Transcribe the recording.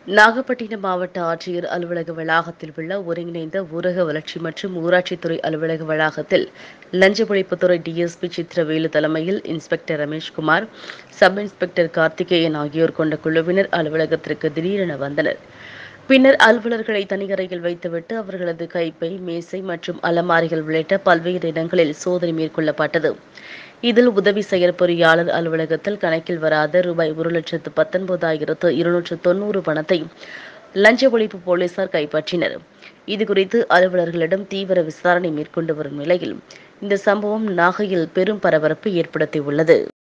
நாகப்பட்டினம் மாவட்ட ஆட்சியர் அலுவலக வளாகத்தில் உள்ள ஒருங்கிணைந்த ஊரக வளர்ச்சி மற்றும் ஊராட்சித்துறை அலுவலக வளாகத்தில் லஞ்ச ஒழிப்புத்துறை டிஎஸ்பி சித்திரவேலு தலைமையில் inspector Rameshkumar sub inspector Karthikeyan ஆகியோர் கொண்ட குழுவினர் அலுவலகத்திற்கு திடீரென வந்தனர் பின்னர் அலுவலர்களை தனியறையில் வைத்துவிட்டு அவர்களது கைப்பை மேசை மற்றும் அலமாரிகள் உள்ளிட்ட பல்வேறு இடங்களில் சோதனை மேற்கொள்ளப்பட்டது இதில் உதவி செயற்பொறியாளர் அலுவலகத்தில் கணக்கில் வராத ரூபாய் ஒரு லட்சத்து பத்தொன்பதாயிரத்து இருநூற்று தொண்ணூறு பணத்தை லஞ்ச ஒழிப்பு போலீசார் கைப்பற்றினர் இதுகுறித்து அலுவலர்களிடம் தீவிர விசாரணை மேற்கொண்டு வரும் நிலையில் இந்த சம்பவம் நாகையில் பெரும் பரபரப்பு ஏற்படுத்தியுள்ளது